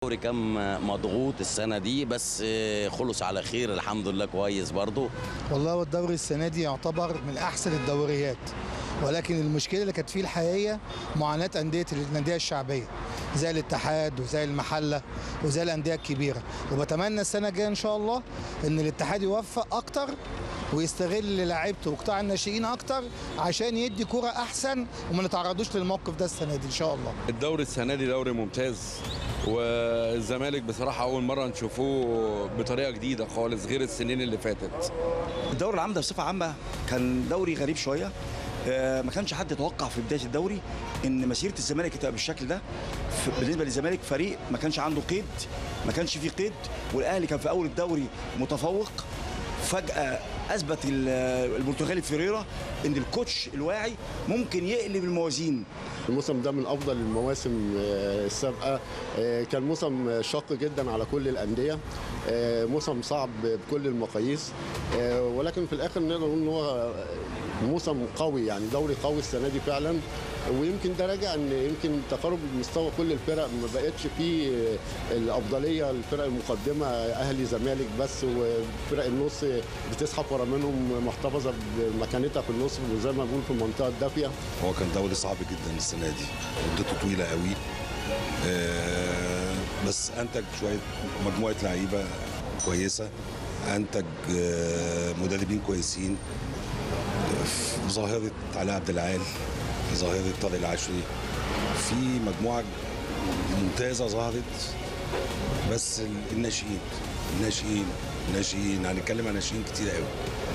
الدوري كان مضغوط السنه دي بس خلص على خير الحمد لله كويس برضه والله هو الدوري السنه دي يعتبر من احسن الدوريات ولكن المشكله اللي كانت فيه الحقيقيه معاناه انديه الانديه الشعبيه زي الاتحاد وزي المحله وزي الانديه الكبيره وبتمنى السنه الجايه ان شاء الله ان الاتحاد يوفق اكتر ويستغل لعيبته وقطاع الناشئين اكتر عشان يدي كرة احسن وما نتعرضوش للموقف ده السنه دي ان شاء الله الدوري السنه دي دوري ممتاز والزمالك بصراحه اول مره نشوفوه بطريقه جديده خالص غير السنين اللي فاتت الدوري العام ده بصفه عامه كان دوري غريب شويه آه، ما كانش حد يتوقع في بدايه الدوري ان مسيره الزمالك تبقى بالشكل ده ف- بالنسبه للزمالك فريق ما كانش عنده قيد ما كانش فيه قيد والاهلي كان في اول الدوري متفوق فجاه اثبت ال- البرتغالي فيريرا ان الكوتش الواعي ممكن يقلب الموازين الموسم ده من افضل المواسم آه، السابقه آه، كان موسم شاق جدا على كل الانديه آه، موسم صعب بكل المقاييس آه، ولكن في الاخر نقدر نقول ان هو موسم قوي يعني دوري قوي السنه دي فعلا ويمكن ده راجع ان يمكن تقارب مستوى كل الفرق ما بقتش فيه الافضليه الفرق المقدمه اهلي زمالك بس وفرق النص بتزحف ورا منهم محتفظه بمكانتها في النص وزي ما بنقول في المنطقه الدافيه هو كان دوري صعب جدا السنه دي مدته طويله قوي آه، بس انتج شويه مجموعه لعيبه كويسه انتج آه، مدربين كويسين آه، ظاهره علاء عبد العال ظاهره طارق العشري في مجموعه ممتازه ظهرت بس الناشئين الناشئين الناشئين هنتكلم عن ناشئين كتير قوي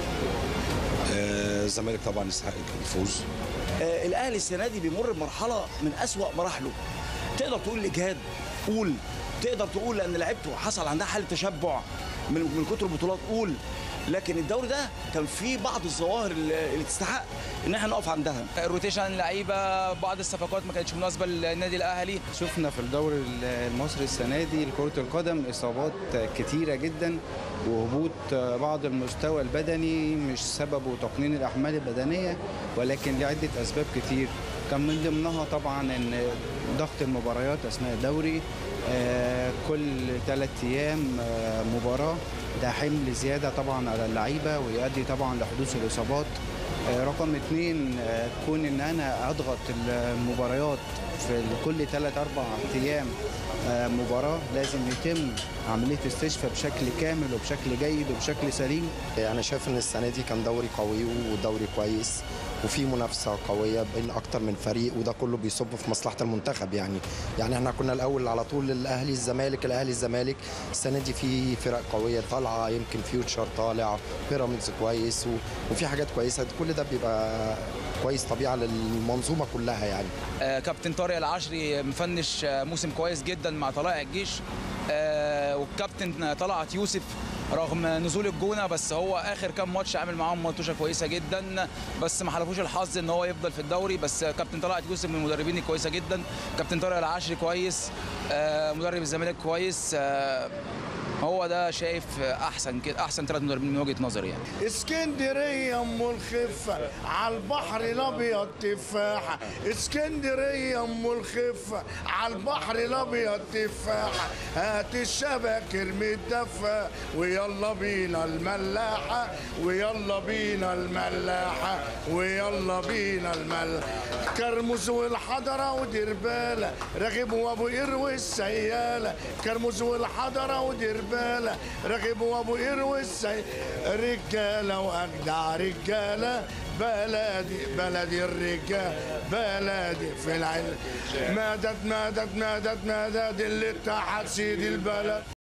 آه، الزمالك طبعا يستحق الفوز آه، الاهلي السنه دي بيمر بمرحله من اسوا مراحله تقدر تقول الاجهاد قول تقدر تقول لان لعيبته حصل عندها حاله تشبع من من كتر البطولات قول لكن الدوري ده كان فيه بعض الظواهر اللي اللي تستحق ان احنا نقف عندها الروتيشن لعيبه بعض الصفقات ما كانتش مناسبه للنادي الاهلي شفنا في الدوري المصري السنه دي لكره القدم اصابات كتيره جدا وهبوط بعض المستوى البدني مش سببه تقنين الاحمال البدنيه ولكن لعده اسباب كتير كان من ضمنها طبعا ان ضغط المباريات اثناء الدوري آه، كل ثلاث ايام آه، مباراه ده حمل زياده طبعا على اللعيبه ويؤدي طبعا لحدوث الاصابات آه، رقم اثنين آه، كون ان انا اضغط المباريات في كل ثلاث اربع ايام آه، مباراه لازم يتم عمليه استشفاء بشكل كامل وبشكل جيد وبشكل سليم انا شايف ان السنه دي كان دوري قوي ودوري كويس وفي منافسه قويه بين اكتر من فريق وده كله بيصب في مصلحه المنتخب يعني يعني احنا كنا الاول على طول الاهلي الزمالك الاهلي الزمالك السنه دي في فرق قويه طالعه يمكن فيوتشر طالع بيراميدز كويس و... وفي حاجات كويسه كل ده بيبقى كويس طبيعه للمنظومه كلها يعني آه، كابتن طارق العشري مفنش آه، موسم كويس جدا مع طلائع الجيش آه، والكابتن طلعت يوسف رغم نزول الجونه بس هو اخر كام ماتش عامل معاهم ماتوشه كويسه جدا بس ما حلفوش الحظ ان هو يفضل في الدوري بس كابتن طلعت يوسف من المدربين الكويسه جدا كابتن طارق العشري كويس آه، مدرب الزمالك كويس آه، هو ده شايف احسن كده احسن ثلاث مدربين من وجهه نظري يعني اسكندريه ام الخفه على البحر الابيض تفاحه اسكندريه ام الخفه على البحر الابيض تفاحه هات الشبك ارمي الدفه ويلا بينا الملاحه ويلا بينا الملاحه ويلا بينا الملاحه كرمز والحضره ودرباله راغب وابو قير والسياله كرمز والحضره ودرباله راغب وابو قير والسياله رجاله واجدع رجاله بلدي بلدي الرجال بلدي في العلم مدد مدد مدد مدد اللي اتحد سيد البلد